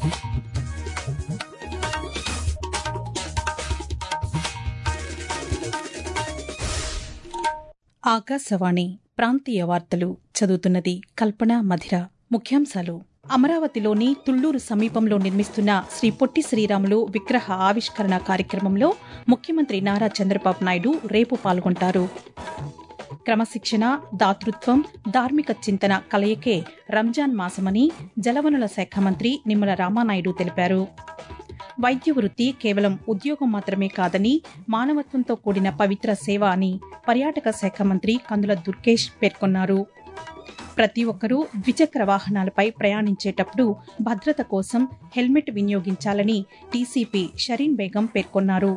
ఆకాశవాణి ప్రాంతీయ వార్తలు చదువుతున్నది కల్పన మధిర ముఖ్యాంశాలు అమరావతిలోని తుళ్లూరు సమీపంలో నిర్మిస్తున్న శ్రీ పొట్టి శ్రీరాములు విగ్రహ ఆవిష్కరణ కార్యక్రమంలో ముఖ్యమంత్రి నారా చంద్రబాబు నాయుడు రేపు పాల్గొంటారు క్రమశిక్షణ దాతృత్వం ధార్మిక చింతన కలయికే రంజాన్ మాసమని జలవనుల శాఖ మంత్రి నిమ్మల రామానాయుడు తెలిపారు వైద్య వృత్తి కేవలం ఉద్యోగం మాత్రమే కాదని మానవత్వంతో కూడిన పవిత్ర సేవ అని పర్యాటక శాఖ మంత్రి కందుల దుర్గేష్ పేర్కొన్నారు ప్రతి ఒక్కరూ ద్విచక్ర వాహనాలపై ప్రయాణించేటప్పుడు భద్రత కోసం హెల్మెట్ వినియోగించాలని డీసీపీ షరీన్ బేగం పేర్కొన్నారు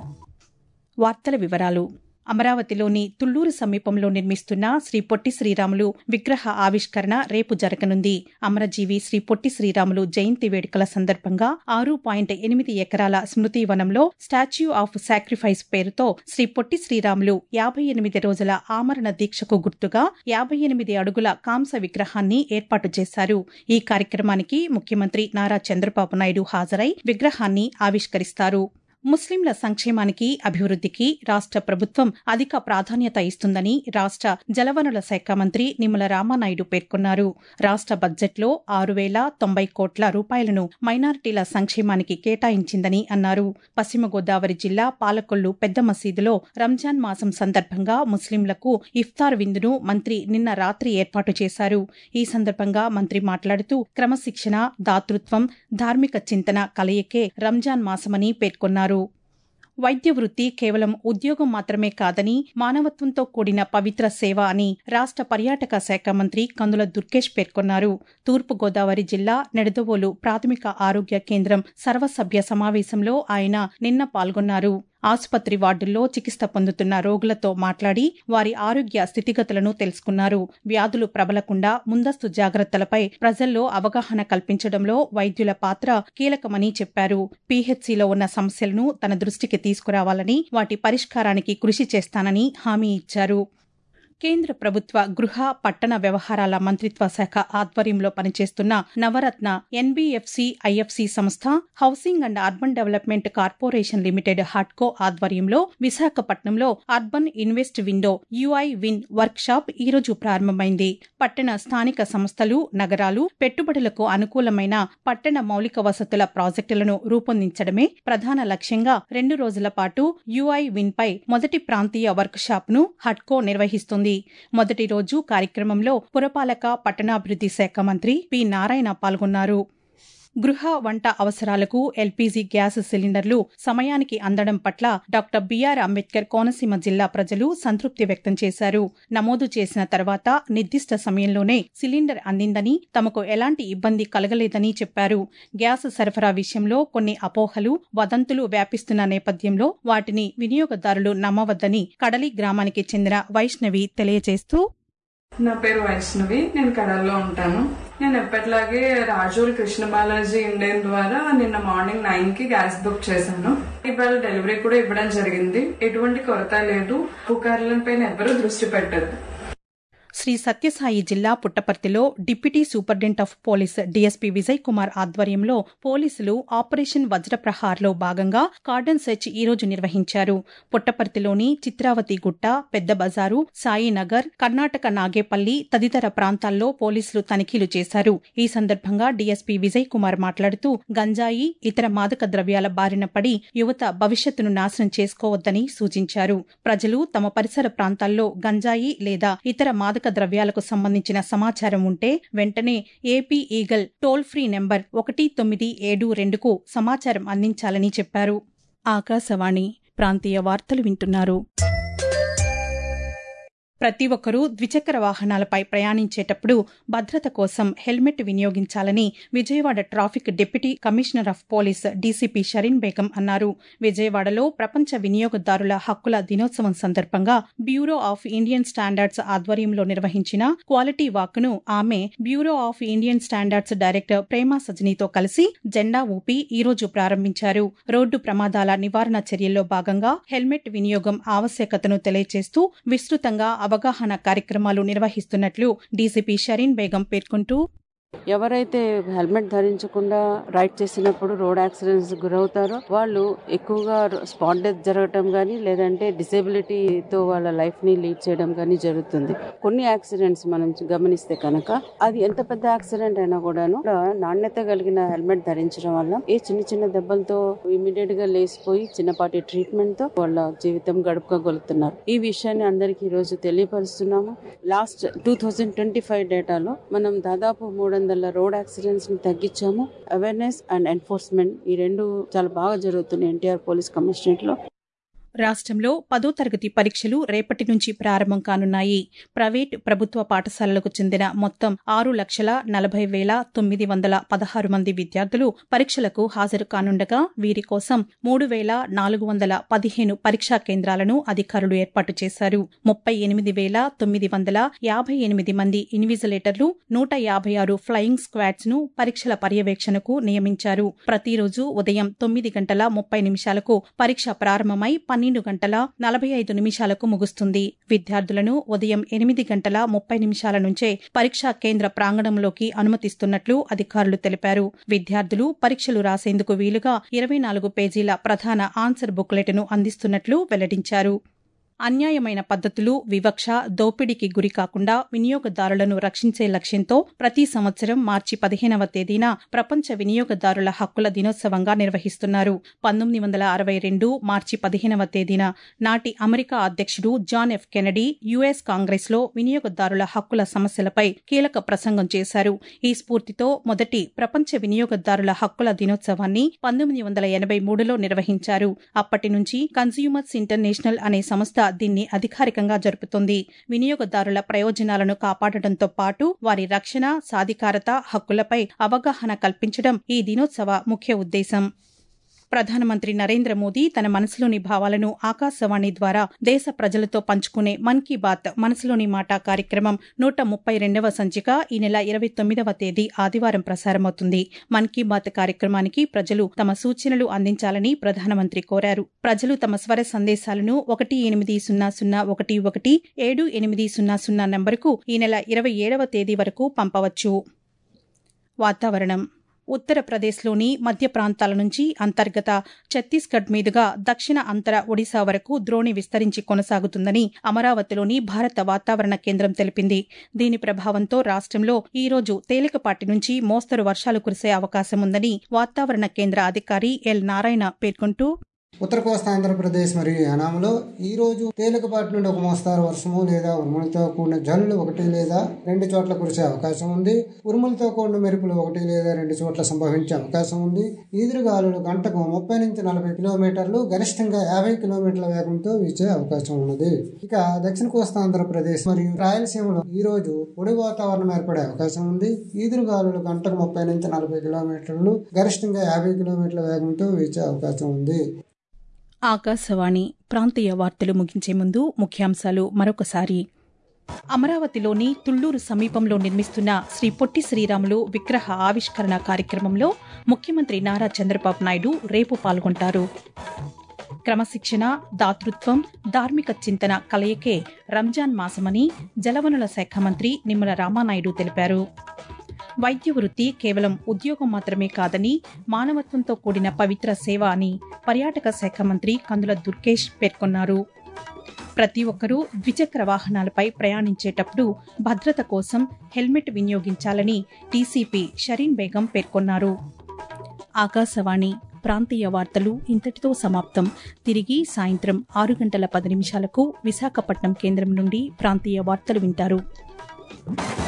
వార్తల వివరాలు అమరావతిలోని తుళ్లూరు సమీపంలో నిర్మిస్తున్న శ్రీ పొట్టి శ్రీరాములు విగ్రహ ఆవిష్కరణ రేపు జరగనుంది అమరజీవి శ్రీ పొట్టి శ్రీరాములు జయంతి వేడుకల సందర్భంగా ఆరు పాయింట్ ఎనిమిది ఎకరాల స్మృతి వనంలో స్టాచ్యూ ఆఫ్ సాక్రిఫైస్ పేరుతో శ్రీ పొట్టి శ్రీరాములు యాభై ఎనిమిది రోజుల ఆమరణ దీక్షకు గుర్తుగా యాభై ఎనిమిది అడుగుల కాంస విగ్రహాన్ని ఏర్పాటు చేశారు ఈ కార్యక్రమానికి ముఖ్యమంత్రి నారా చంద్రబాబు నాయుడు హాజరై విగ్రహాన్ని ఆవిష్కరిస్తారు ముస్లింల సంక్షేమానికి అభివృద్ధికి రాష్ట ప్రభుత్వం అధిక ప్రాధాన్యత ఇస్తుందని రాష్ట జలవనుల శాఖ మంత్రి నిమ్మల రామానాయుడు పేర్కొన్నారు రాష్ట బడ్జెట్లో ఆరు వేల తొంభై కోట్ల రూపాయలను మైనారిటీల సంక్షేమానికి కేటాయించిందని అన్నారు పశ్చిమ గోదావరి జిల్లా పాలకొల్లు పెద్ద మసీదులో రంజాన్ మాసం సందర్భంగా ముస్లింలకు ఇఫ్తార్ విందును మంత్రి నిన్న రాత్రి ఏర్పాటు చేశారు ఈ సందర్భంగా మంత్రి మాట్లాడుతూ క్రమశిక్షణ దాతృత్వం ధార్మిక చింతన కలయికే రంజాన్ మాసమని పేర్కొన్నారు వైద్య వృత్తి కేవలం ఉద్యోగం మాత్రమే కాదని మానవత్వంతో కూడిన పవిత్ర సేవ అని రాష్ట పర్యాటక శాఖ మంత్రి కందుల దుర్గేష్ పేర్కొన్నారు తూర్పుగోదావరి జిల్లా నెడదవోలు ప్రాథమిక ఆరోగ్య కేంద్రం సర్వసభ్య సమావేశంలో ఆయన నిన్న పాల్గొన్నారు ఆసుపత్రి వార్డుల్లో చికిత్స పొందుతున్న రోగులతో మాట్లాడి వారి ఆరోగ్య స్థితిగతులను తెలుసుకున్నారు వ్యాధులు ప్రబలకుండా ముందస్తు జాగ్రత్తలపై ప్రజల్లో అవగాహన కల్పించడంలో వైద్యుల పాత్ర కీలకమని చెప్పారు పీహెచ్సీలో ఉన్న సమస్యలను తన దృష్టికి తీసుకురావాలని వాటి పరిష్కారానికి కృషి చేస్తానని హామీ ఇచ్చారు కేంద్ర ప్రభుత్వ గృహ పట్టణ వ్యవహారాల మంత్రిత్వ శాఖ ఆధ్వర్యంలో పనిచేస్తున్న నవరత్న ఎన్బీఎఫ్సి ఐఎఫ్సి సంస్థ housing and urban development corporation limited హట్కో ఆధ్వర్యంలో విశాఖపట్నంలో urban invest window UI win work ఈ రోజు ప్రారంభమైంది పట్టణ స్థానిక సంస్థలు నగరాలు పెట్టుబడులకు అనుకూలమైన పట్టణ మౌలిక వసతుల ప్రాజెక్టులను రూపొందించడమే ప్రధాన లక్ష్యంగా రెండు రోజుల పాటు యుఐ విన్ పై మొదటి ప్రాంతీయ వర్క్ షాప్ ను హట్కో నిర్వహిస్తుంది మొదటి రోజు కార్యక్రమంలో పురపాలక పట్టణాభివృద్ది శాఖ మంత్రి పి నారాయణ పాల్గొన్నారు గృహ వంట అవసరాలకు ఎల్పీజీ గ్యాస్ సిలిండర్లు సమయానికి అందడం పట్ల డాక్టర్ బీఆర్ అంబేద్కర్ కోనసీమ జిల్లా ప్రజలు సంతృప్తి వ్యక్తం చేశారు నమోదు చేసిన తర్వాత నిర్దిష్ట సమయంలోనే సిలిండర్ అందిందని తమకు ఎలాంటి ఇబ్బంది కలగలేదని చెప్పారు గ్యాస్ సరఫరా విషయంలో కొన్ని అపోహలు వదంతులు వ్యాపిస్తున్న నేపథ్యంలో వాటిని వినియోగదారులు నమ్మవద్దని కడలి గ్రామానికి చెందిన వైష్ణవి తెలియజేస్తూ నా పేరు వైష్ణవి నేను కడల్లో ఉంటాను నేను ఎప్పటిలాగే రాజూర్ కృష్ణ బాలాజీ ఇండియన్ ద్వారా నిన్న మార్నింగ్ నైన్ కి గ్యాస్ బుక్ చేశాను ఇవాళ డెలివరీ కూడా ఇవ్వడం జరిగింది ఎటువంటి కొరత లేదు పుకార్ల పైన ఎవరూ దృష్టి పెట్టదు శ్రీ సత్యసాయి జిల్లా పుట్టపర్తిలో deputy superintendent of police DSP Vijay Kumar ఆధ్వర్యంలో పోలీసులు ఆపరేషన్ వజ్రప్రహార్లో భాగంగా కార్డన్ సెర్చ్ ఈ రోజు నిర్వహించారు పుట్టపర్తిలోని చిత్రావతి గుట్ట పెద్ద బజారు సాయినగర్ కర్ణాటక నాగేపల్లి తదితర ప్రాంతాల్లో పోలీసులు తనిఖీలు చేశారు ఈ సందర్భంగా డీఎస్పీ విజయ్ కుమార్ మాట్లాడుతూ గంజాయి ఇతర మాదక ద్రవ్యాల బారిన పడి యువత భవిష్యత్తును నాశనం చేసుకోవద్దని సూచించారు ప్రజలు తమ పరిసర ప్రాంతాల్లో గంజాయి లేదా ఇతర మాదక ద్రవ్యాలకు సంబంధించిన సమాచారం ఉంటే వెంటనే AP eagle toll free number ఒకటి తొమ్మిది ఏడు రెండుకు సమాచారం అందించాలని చెప్పారు ఆకాశవాణి ప్రాంతీయ వార్తలు వింటున్నారు ప్రతి ఒక్కరూ ద్విచక్ర వాహనాలపై ప్రయాణించేటప్పుడు భద్రత కోసం హెల్మెట్ వినియోగించాలని Vijayawada traffic deputy commissioner of police DCP Shareen Begum అన్నారు విజయవాడలో ప్రపంచ వినియోగదారుల హక్కుల దినోత్సవం సందర్భంగా బ్యూరో ఆఫ్ ఇండియన్ స్టాండర్డ్స్ ఆధ్వర్యంలో నిర్వహించిన క్వాలిటీ వాక్ను ఆమె bureau of Indian standards director Prema సజనీతో కలిసి జెండా ఊపి ఈ రోజు ప్రారంభించారు రోడ్డు ప్రమాదాల నివారణ చర్యల్లో భాగంగా హెల్మెట్ వినియోగం ఆవశ్యకతను తెలియజేస్తూ విస్తృతంగా అవగాహన కార్యక్రమాలు నిర్వహిస్తున్నట్లు డీసీపీ షరీన్ బేగం పేర్కొంటూ ఎవరైతే హెల్మెట్ ధరించకుండా రైడ్ చేసినప్పుడు రోడ్ యాక్సిడెంట్స్ గురవుతారో వాళ్ళు ఎక్కువగా స్పాట్ డెత్ జరగటం కానీ లేదంటే డిసేబిలిటీతో వాళ్ళ లైఫ్ ని లీడ్ చేయడం కానీ జరుగుతుంది కొన్ని యాక్సిడెంట్స్ మనం గమనిస్తే కనుక అది ఎంత పెద్ద యాక్సిడెంట్ అయినా కూడాను నాణ్యత కలిగిన హెల్మెట్ ధరించడం వల్ల ఏ చిన్న చిన్న దెబ్బలతో ఇమీడియట్ గా లేసిపోయి చిన్నపాటి ట్రీట్మెంట్ తో వాళ్ళ జీవితం గడుపుకోగలుగుతున్నారు ఈ విషయాన్ని అందరికీ ఈ రోజు తెలియపరుస్తున్నాము last two thousand twenty five డేటాలో మనం దాదాపు మూడు వందల రోడ్ యాక్సిడెంట్స్ ని తగ్గించాము అవేర్నెస్ అండ్ ఎన్ఫోర్స్మెంట్ ఈ రెండు చాలా బాగా జరుగుతున్నాయి ఎన్టీఆర్ పోలీస్ కమిషనరేట్ లో రాష్ట్రంలో పదో తరగతి పరీక్షలు రేపటి నుంచి ప్రారంభం కానున్నాయి ప్రైవేట్ ప్రభుత్వ పాఠశాలలకు చెందిన మొత్తం ఆరు లక్షల నలభై వేల తొమ్మిది వందల పదహారు మంది విద్యార్థులు పరీక్షలకు హాజరు కానుండగా వీరి కోసం మూడు వేల నాలుగు వందల పదిహేను పరీక్షా కేంద్రాలను అధికారులు ఏర్పాటు చేశారు ముప్పై ఎనిమిది వేల తొమ్మిది వందల యాభై ఎనిమిది మంది ఇన్విజిలేటర్లు నూట యాభై ఆరు ఫ్లయింగ్ స్క్వాడ్స్ ను పరీక్షల పర్యవేక్షణకు నియమించారు ప్రతిరోజు ఉదయం తొమ్మిది గంటల ముప్పై నిమిషాలకు పరీక్ష ప్రారంభమై పన్నెండు గంటల నలభై ఐదు నిమిషాలకు ముగుస్తుంది విద్యార్థులను ఉదయం ఎనిమిది గంటల ముప్పై నిమిషాల నుంచే పరీక్షా కేంద్ర ప్రాంగణంలోకి అనుమతిస్తున్నట్లు అధికారులు తెలిపారు విద్యార్థులు పరీక్షలు రాసేందుకు వీలుగా ఇరవై నాలుగు పేజీల ప్రధాన ఆన్సర్ బుక్లెట్ను అందిస్తున్నట్లు వెల్లడించారు అన్యాయమైన పద్ధతులు వివక్ష దోపిడీకి గురి కాకుండా వినియోగదారులను రక్షించే లక్ష్యంతో ప్రతి సంవత్సరం మార్చి పదిహేనవ తేదీన ప్రపంచ వినియోగదారుల హక్కుల దినోత్సవంగా నిర్వహిస్తున్నారు పంతొమ్మిది వందల అరవై రెండు మార్చి పదిహేనవ తేదీన నాటి అమెరికా అధ్యక్షుడు జాన్ ఎఫ్ కెనడీ యుఎస్ కాంగ్రెస్లో వినియోగదారుల హక్కుల సమస్యలపై కీలక ప్రసంగం చేశారు ఈ స్ఫూర్తితో మొదటి ప్రపంచ వినియోగదారుల హక్కుల దినోత్సవాన్ని పంతొమ్మిది వందల ఎనభై మూడులో నిర్వహించారు అప్పటి నుంచి కన్స్యూమర్స్ ఇంటర్నేషనల్ అనే సంస్థ దీన్ని అధికారికంగా జరుపుతుంది వినియోగదారుల ప్రయోజనాలను కాపాడడంతో పాటు వారి రక్షణ సాధికారత హక్కులపై అవగాహన కల్పించడం ఈ దినోత్సవ ముఖ్య ఉద్దేశం ప్రధానమంత్రి నరేంద్ర మోదీ తన మనసులోని భావాలను ఆకాశవాణి ద్వారా దేశ ప్రజలతో పంచుకునే మన్ కీ బాత్ మనసులోని మాట కార్యక్రమం నూట ముప్పై రెండవ సంచిక ఈ నెల ఇరవై తొమ్మిదవ తేదీ ఆదివారం ప్రసారమవుతుంది మన్ కీ బాత్ కార్యక్రమానికి ప్రజలు తమ సూచనలు అందించాలని ప్రధానమంత్రి కోరారు ప్రజలు తమ స్వర సందేశాలను ఒకటి ఎనిమిది సున్నా సున్నా ఒకటి ఒకటి ఏడు ఎనిమిది సున్నా సున్నా నంబరుకు ఈ నెల ఇరవై ఏడవ తేదీ వరకు పంపవచ్చు వాతావరణం ఉత్తరప్రదేశ్లోని మధ్య ప్రాంతాల నుంచి అంతర్గత ఛత్తీస్గఢ్ మీదుగా దక్షిణ అంతర ఒడిశా వరకు ద్రోణి విస్తరించి కొనసాగుతుందని అమరావతిలోని భారత వాతావరణ కేంద్రం తెలిపింది దీని ప్రభావంతో రాష్ట్రంలో ఈ రోజు తేలికపాటి నుంచి మోస్తరు వర్షాలు కురిసే అవకాశం ఉందని వాతావరణ కేంద్ర అధికారి ఎల్ నారాయణ పేర్కొంటూ ఉత్తర కోస్తా ఆంధ్రప్రదేశ్ మరియు యానాంలో ఈ రోజు తేలికపాటి నుండి ఒక మోస్తారు వర్షము లేదా ఉరుములతో కూడిన జల్లులు ఒకటి లేదా రెండు చోట్ల కురిసే అవకాశం ఉంది ఉరుములతో కూడిన మెరుపులు ఒకటి లేదా రెండు చోట్ల సంభవించే అవకాశం ఉంది ఈదురుగాలులు గంటకు ముప్పై నుంచి నలభై కిలోమీటర్లు గరిష్టంగా యాభై కిలోమీటర్ల వేగంతో వీచే అవకాశం ఉన్నది ఇక దక్షిణ కోస్తా ఆంధ్రప్రదేశ్ మరియు రాయలసీమలో ఈ రోజు పొడి వాతావరణం ఏర్పడే అవకాశం ఉంది ఈదురుగాలులు గంటకు ముప్పై నుంచి నలభై కిలోమీటర్లు గరిష్టంగా యాభై కిలోమీటర్ల వేగంతో వీచే అవకాశం ఉంది ఆకాశవాణి ప్రాంతీయ వార్తలు ముగించే ముందు ముఖ్యాంశాలు మరొకసారి అమరావతిలోని తుళ్లూరు సమీపంలో నిర్మిస్తున్న శ్రీ పొట్టి శ్రీరాములు విగ్రహ ఆవిష్కరణ కార్యక్రమంలో ముఖ్యమంత్రి నారా చంద్రబాబు నాయుడు రేపు పాల్గొంటారు క్రమశిక్షణ దాతృత్వం ధార్మిక చింతన కలయికే రంజాన్ మాసమని జలవనుల శాఖ మంత్రి నిమ్మల రామానాయుడు తెలిపారు వైద్య వృత్తి కేవలం ఉద్యోగం మాత్రమే కాదని మానవత్వంతో కూడిన పవిత్ర సేవ అని పర్యాటక శాఖ మంత్రి కందుల దుర్గేష్ పేర్కొన్నారు ప్రతి ఒక్కరూ ద్విచక్ర వాహనాలపై ప్రయాణించేటప్పుడు భద్రత కోసం హెల్మెట్ వినియోగించాలని డీసీపీ షరీన్ బేగం పేర్కొన్నారు ఆకాశవాణి ప్రాంతీయ వార్తలు ఇంతటితో సమాప్తం తిరిగి సాయంత్రం ఆరు గంటల పది నిమిషాలకు విశాఖపట్నం కేంద్రం నుండి ప్రాంతీయ వార్తలు వింటారు